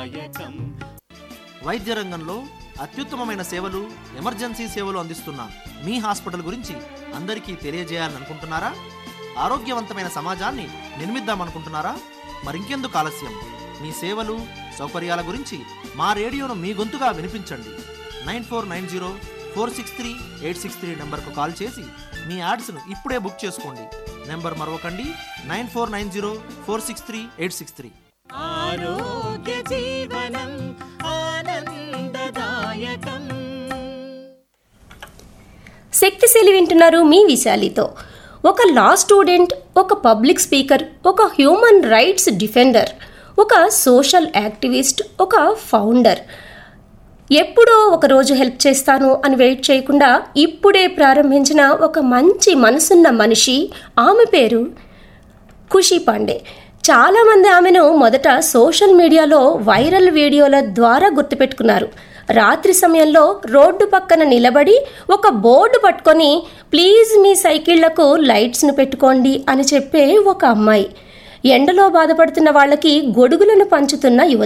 ఆనందదాయకం వైద్య రంగంలో అత్యుత్తమమైన సేవలు ఎమర్జెన్సీ సేవలు అందిస్తున్న మీ హాస్పిటల్ గురించి అందరికీ తెలియజేయాలని అనుకుంటున్నారా ఆరోగ్యవంతమైన సమాజాన్ని నిర్మిద్దామనుకుంటున్నారా మరింకెందుకు ఆలస్యం మీ సేవలు సౌకర్యాల గురించి మా రేడియోను మీ గొంతుగా వినిపించండి nine four nine zero four six three eight six three నెంబర్కు కాల్ చేసి మీ యాడ్స్ను ఇప్పుడే బుక్ చేసుకోండి నెంబర్ మరొకండి nine four nine zero four six three eight six three ఆరోగ్య జీవనం ఆనందదాయకం శక్తిశీలి వింటున్నారు మీ విశాలితో ఒక లా స్టూడెంట్ ఒక పబ్లిక్ స్పీకర్ ఒక హ్యూమన్ రైట్స్ డిఫెండర్ ఒక సోషల్ యాక్టివిస్ట్ ఒక ఫౌండర్ ఎప్పుడో ఒక రోజు హెల్ప్ చేస్తాను అని వెయిట్ చేయకుండా ఇప్పుడే ప్రారంభించిన ఒక మంచి మనసున్న మనిషి ఆమె పేరు ఖుషి పాండే చాలామంది ఆమెను మొదట సోషల్ మీడియాలో వైరల్ వీడియోల ద్వారా గుర్తుపెట్టుకున్నారు రాత్రి సమయంలో రోడ్డు పక్కన నిలబడి ఒక బోర్డు పట్టుకొని ప్లీజ్ మీ సైకిళ్లకు లైట్స్ను పెట్టుకోండి అని చెప్పే ఒక అమ్మాయి ఎండలో బాధపడుతున్న వాళ్ళకి గొడుగులను పంచుతున్న యువతి